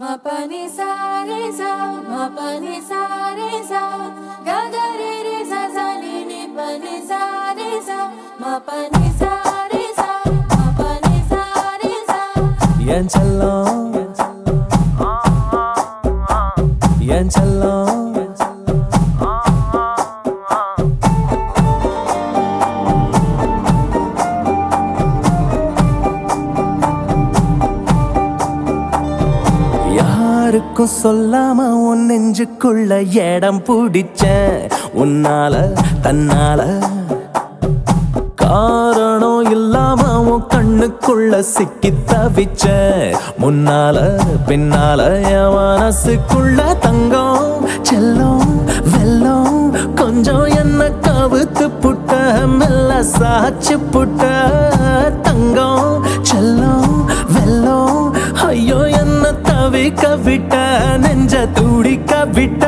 Ma pa ni sa re sa, ma pa ni sa re sa, ga ga re re sa sa ni ni pa ni sa re sa, ma pa ni sa re sa, ma pa ni sa re sa. என் செல்லம் என் செல்லம் யாருக்கும் சொல்லாம உன் நெஞ்சுக்குள்ள இடம் பிடிச்ச உன்னால தன்னால காரணம் இல்லாம உன் கண்ணுக்குள்ள சிக்கி தவிச்ச முன்னால பின்னால என் மனசுக்குள்ள தங்கம் செல்லம் வெல்லம் கொஞ்சம் என்ன கவுத்து புட்ட மெல்ல சாச்சு புட்ட தங்கம் செல்லம் வெல்லம் ஐயோ என்ன தவிக்க விட்ட நெஞ்ச துடிக்க விட்ட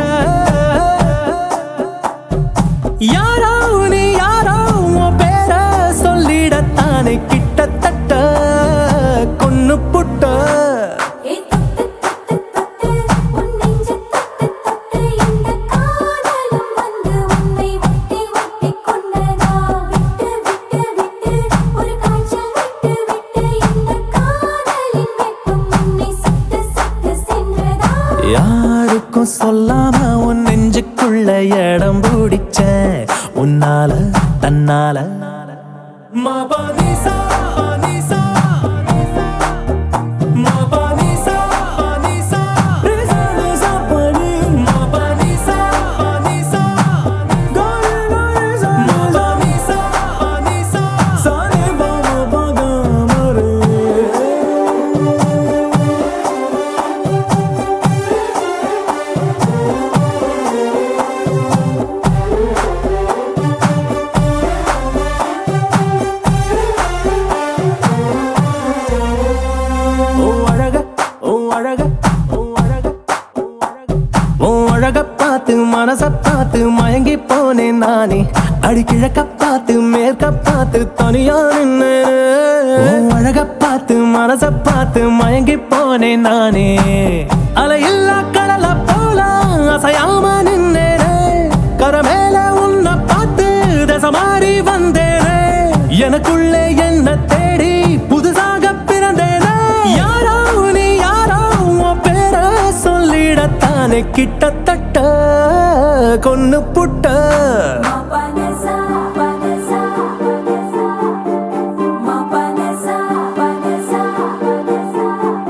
யாரோ நீ யாரோ உன் பேர சொல்லிடத்தானே கிட்டத்தட்ட கொன்னு புட்ட ஏ தொட்டு தொட்டு தொட்டு உன் நெஞ்சு தொட்டு தொட்டு இந்த காதலும் வந்து உன்னை ஒட்டி ஒட்டி கொண்டதா விட்டு விட்டு விட்டு ஒரு காய்ச்சல் விட்டு விட்டு இந்த காதலின் வெப்பம் உன்னை சுட்டு சுட்டு சென்றதா யாருக்கும் சொல்லாம உன் நெஞ்சுக்குள்ள இடம் பிடிச்ச உன்னால தன்னால மபனிசா அனிசா மபனிசா அனிசா ரிசனிசா பனி மபனிசா அனிசா கரிசா மபனிசா அனிசா சரி பாமா பகமரே ஓ அழக ஓ அழக ஓ அழக ஓ அழக ஓ அழக பார்த்து மனச பார்த்து மயங்கி போனேன் நானே அடி கிழக்க பார்த்து மேற்க பார்த்து தனியா நின்னு அழக பார்த்து மனச பார்த்து மயங்கி போனேன் நானே அலையில்லா கடல போல அசையாம நின்னேனே கரமேல உன்னை பார்த்து தசை மாறி வந்தேனே எனக்குள்ளே என்ன தேடி புதுசாக பிறந்தேனே யாரோ நீ யாரோ உன் பேர சொல்லிடத்தானே கிட்டத்தட்ட கொன்னு புட்ட Ma panesa panesa panesa Ma panesa panesa panesa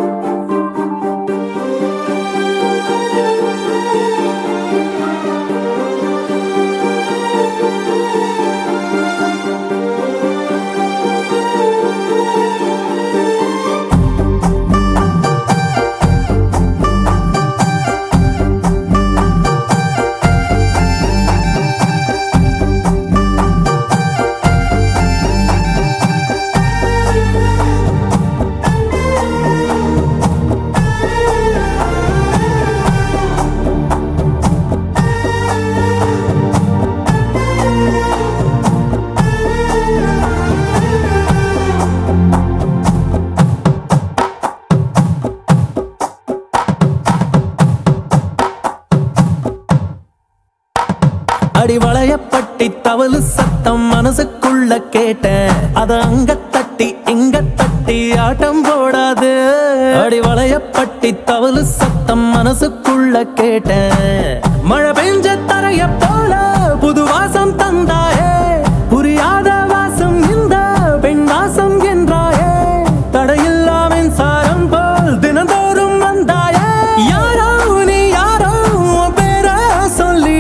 அடி வளையப்பட்டி தவளு சத்தம் மனசுக்குள்ள கேட்டேன் அத அங்க தட்டி இங்க தட்டி ஆட்டம் போடாது அடி வளையப்பட்டி தவளு சத்தம் மனசுக்குள்ள கேட்டேன் மழை பெஞ்ச தரைய போல புது வாசம் தந்தாயே புரியாத வாசம் இந்த பெண் வாசம் என்றாயே தடையில்லா மின்சாரம் போல் தினந்தோறும் வந்தாயே யாரோ நீ யாரோ உன் பேர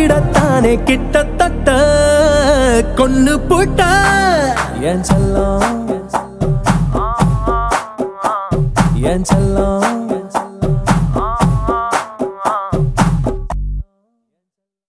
சொல்லிடத்தானே கிட்டத்தட்ட கொன்னு போட்ட என் செல்லம்